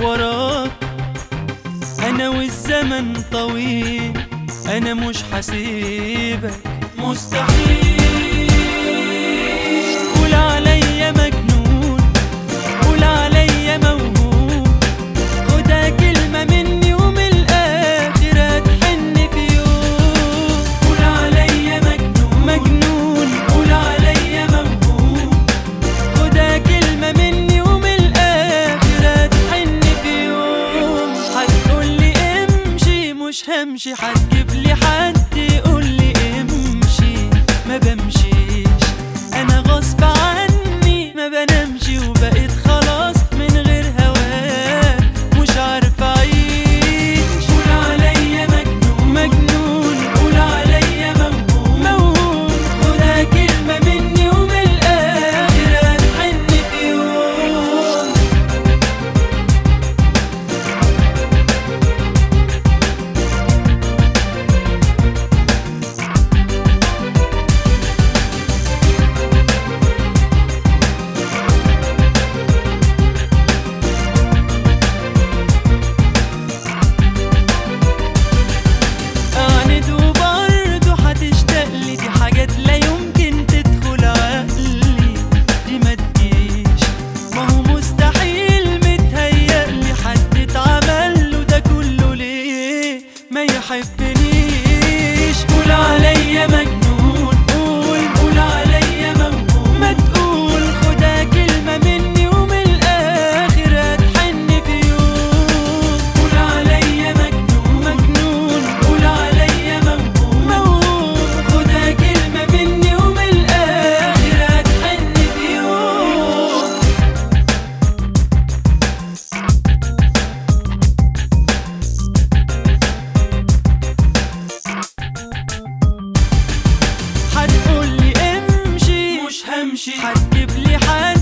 وراك انا والزمن طويل انا مش حسيبك مستحيل قول عليا مجنون قول عليا موهوم خدها كلمة مني ومن الآخر هتحن في يوم قول عليا مجنون مجنون قول عليا موهوم خدها كلمة مني ومن الآخر هتحن في يوم هتقولي امشي مش همشي هتجيب لي حد يقولي امشي ما بمشيش انا غصب عني ما بنامشي وبقيت خلاص من غير هواك مش عارف اعيش قول عليا مجنون مجنون قول عليا موهوم موهوم خدها كلمة مني ومن الآخر هتحن في يوم أعند وبرضه هتشتاق لي دي حاجات لا يمكن تدخل عقلي دي ما تجيش ما هو مستحيل متهيألي حد اتعمل له ده كله ليه ما يحبنيش قول عليا مجنون قول قول عليا موهوم ما تقول خدها كلمة مني ومن الآخر هتحن في يوم قول عليا مجنون مجنون قول عليا موهوم موهوم خدها كلمة مني ومن الآخر هتحن في يوم هتقولي امشي مش همشي هتجيب لي حد